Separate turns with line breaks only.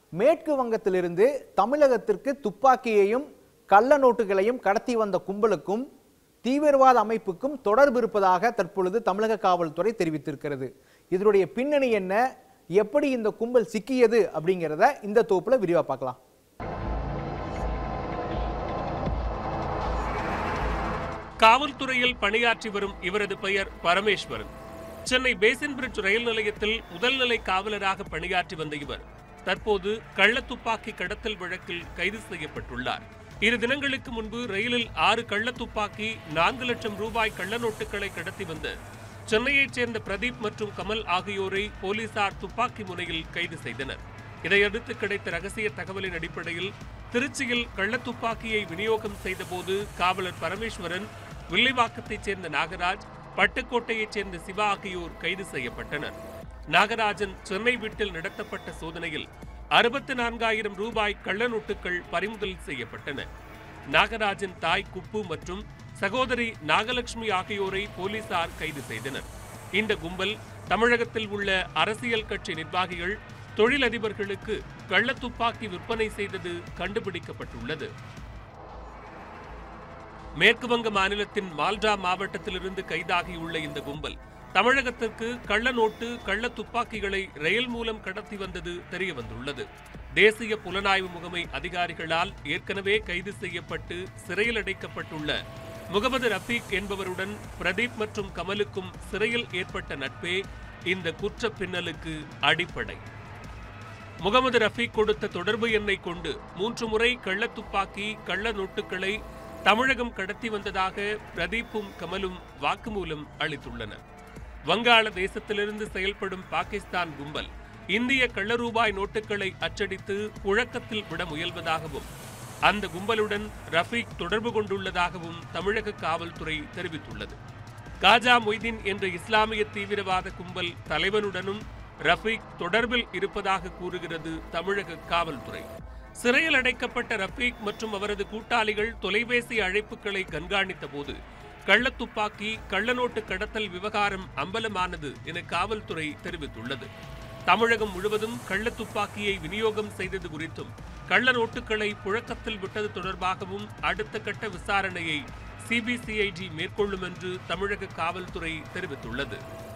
மேற்கு வங்கத்திலிருந்து தமிழகத்திற்கு துப்பாக்கியையும் கள்ள நோட்டுகளையும் கடத்தி வந்த கும்பலுக்கும் தீவிரவாத அமைப்புக்கும் தொடர்பு இருப்பதாக தற்பொழுது தமிழக காவல்துறை தெரிவித்திருக்கிறது இதனுடைய பின்னணி என்ன எப்படி இந்த கும்பல் சிக்கியது அப்படிங்கிறத இந்த தொகுப்புல விரிவா பார்க்கலாம்
காவல்துறையில் பணியாற்றி வரும் இவரது பெயர் பரமேஸ்வரன் சென்னை பேசின் பிரிட்ஜ் ரயில் நிலையத்தில் முதல்நிலை காவலராக பணியாற்றி வந்த இவர் தற்போது கள்ளத்துப்பாக்கி கடத்தல் வழக்கில் கைது செய்யப்பட்டுள்ளார் இரு தினங்களுக்கு முன்பு ரயிலில் ஆறு கள்ளத்துப்பாக்கி நான்கு லட்சம் ரூபாய் கள்ள நோட்டுகளை கடத்தி வந்த சென்னையைச் சேர்ந்த பிரதீப் மற்றும் கமல் ஆகியோரை போலீசார் துப்பாக்கி முனையில் கைது செய்தனர் இதையடுத்து கிடைத்த ரகசிய தகவலின் அடிப்படையில் திருச்சியில் கள்ளத்துப்பாக்கியை விநியோகம் செய்தபோது காவலர் பரமேஸ்வரன் வில்லிவாக்கத்தைச் சேர்ந்த நாகராஜ் பட்டுக்கோட்டையைச் சேர்ந்த சிவா ஆகியோர் கைது செய்யப்பட்டனர் நாகராஜன் சென்னை வீட்டில் நடத்தப்பட்ட சோதனையில் அறுபத்தி நான்காயிரம் ரூபாய் கள்ள நோட்டுகள் பறிமுதல் செய்யப்பட்டன நாகராஜன் தாய் குப்பு மற்றும் சகோதரி நாகலட்சுமி ஆகியோரை போலீசார் கைது செய்தனர் இந்த கும்பல் தமிழகத்தில் உள்ள அரசியல் கட்சி நிர்வாகிகள் தொழிலதிபர்களுக்கு கள்ளத்துப்பாக்கி விற்பனை செய்தது கண்டுபிடிக்கப்பட்டுள்ளது மேற்கு வங்க மாநிலத்தின் மால்டா மாவட்டத்திலிருந்து கைதாகியுள்ள இந்த கும்பல் தமிழகத்திற்கு கள்ள நோட்டு கள்ள துப்பாக்கிகளை ரயில் மூலம் கடத்தி வந்தது தெரிய வந்துள்ளது தேசிய புலனாய்வு முகமை அதிகாரிகளால் ஏற்கனவே கைது செய்யப்பட்டு சிறையில் அடைக்கப்பட்டுள்ள முகமது ரஃபீக் என்பவருடன் பிரதீப் மற்றும் கமலுக்கும் சிறையில் ஏற்பட்ட நட்பே இந்த குற்ற பின்னலுக்கு அடிப்படை முகமது ரஃபீக் கொடுத்த தொடர்பு எண்ணை கொண்டு மூன்று முறை கள்ளத்துப்பாக்கி கள்ள நோட்டுகளை தமிழகம் கடத்தி வந்ததாக பிரதீப்பும் கமலும் வாக்குமூலம் அளித்துள்ளனர் வங்காள தேசத்திலிருந்து செயல்படும் பாகிஸ்தான் கும்பல் இந்திய கள்ள ரூபாய் நோட்டுகளை அச்சடித்து புழக்கத்தில் விட முயல்வதாகவும் அந்த கும்பலுடன் ரஃபீக் தொடர்பு கொண்டுள்ளதாகவும் தமிழக காவல்துறை தெரிவித்துள்ளது காஜா மொய்தீன் என்ற இஸ்லாமிய தீவிரவாத கும்பல் தலைவனுடனும் ரஃபீக் தொடர்பில் இருப்பதாக கூறுகிறது தமிழக காவல்துறை சிறையில் அடைக்கப்பட்ட ரஃபீக் மற்றும் அவரது கூட்டாளிகள் தொலைபேசி அழைப்புகளை கண்காணித்த போது கள்ளத்துப்பாக்கி கள்ளநோட்டு கடத்தல் விவகாரம் அம்பலமானது என காவல்துறை தெரிவித்துள்ளது தமிழகம் முழுவதும் கள்ளத்துப்பாக்கியை விநியோகம் செய்தது குறித்தும் கள்ள நோட்டுகளை புழக்கத்தில் விட்டது தொடர்பாகவும் அடுத்த கட்ட விசாரணையை சிபிசிஐடி மேற்கொள்ளும் என்று தமிழக காவல்துறை தெரிவித்துள்ளது